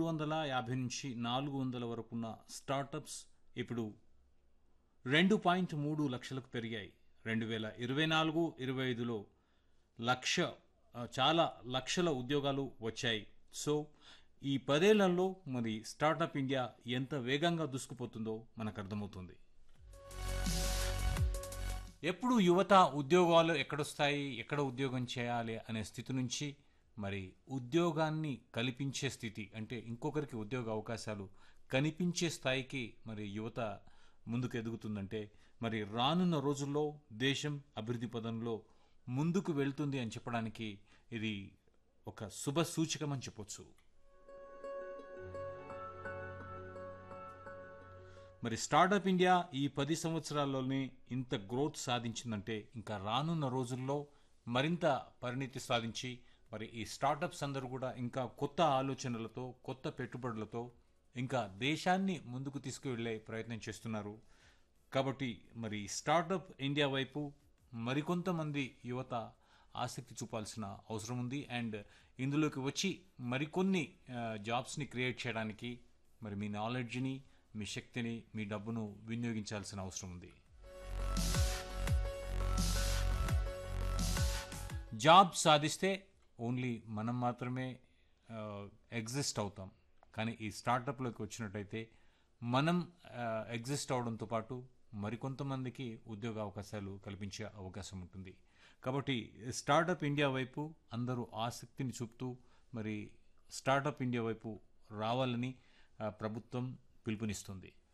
వందల యాభై నుంచి నాలుగు వందల వరకు ఉన్న స్టార్టప్స్ ఇప్పుడు రెండు పాయింట్ మూడు లక్షలకు పెరిగాయి రెండు వేల ఇరవై నాలుగు ఇరవై ఐదులో లక్ష ఆ, చాలా లక్షల ఉద్యోగాలు వచ్చాయి సో ఈ పదేళ్లలో మరి స్టార్టప్ ఇండియా ఎంత వేగంగా దూసుకుపోతుందో మనకు అర్థమవుతుంది ఎప్పుడు యువత ఉద్యోగాలు ఎక్కడొస్తాయి ఎక్కడ ఉద్యోగం చేయాలి అనే స్థితి నుంచి మరి ఉద్యోగాన్ని కల్పించే స్థితి అంటే ఇంకొకరికి ఉద్యోగ అవకాశాలు కనిపించే స్థాయికి మరి యువత ముందుకు ఎదుగుతుందంటే మరి రానున్న రోజుల్లో దేశం అభివృద్ధి పదంలో ముందుకు వెళ్తుంది అని చెప్పడానికి ఇది ఒక శుభ సూచకమని చెప్పొచ్చు మరి స్టార్టప్ ఇండియా ఈ పది సంవత్సరాల్లోనే ఇంత గ్రోత్ సాధించిందంటే ఇంకా రానున్న రోజుల్లో మరింత పరిణితి సాధించి మరి ఈ స్టార్టప్స్ అందరూ కూడా ఇంకా కొత్త ఆలోచనలతో కొత్త పెట్టుబడులతో ఇంకా దేశాన్ని ముందుకు తీసుకువెళ్ళే ప్రయత్నం చేస్తున్నారు కాబట్టి మరి స్టార్టప్ ఇండియా వైపు మరికొంతమంది యువత ఆసక్తి చూపాల్సిన అవసరం ఉంది అండ్ ఇందులోకి వచ్చి మరికొన్ని ఆ, జాబ్స్ని క్రియేట్ చేయడానికి మరి మీ నాలెడ్జ్ని మీ శక్తిని మీ డబ్బును వినియోగించాల్సిన అవసరం ఉంది జాబ్ సాధిస్తే ఓన్లీ మనం మాత్రమే ఎగ్జిస్ట్ అవుతాం కానీ ఈ స్టార్టప్లోకి వచ్చినట్టయితే మనం ఎగ్జిస్ట్ అవడంతో పాటు మరికొంతమందికి ఉద్యోగ అవకాశాలు కల్పించే అవకాశం ఉంటుంది కాబట్టి స్టార్టప్ ఇండియా వైపు అందరూ ఆసక్తిని చూపుతూ మరి స్టార్టప్ ఇండియా వైపు రావాలని ఆ, ప్రభుత్వం పిలుపునిస్తుంది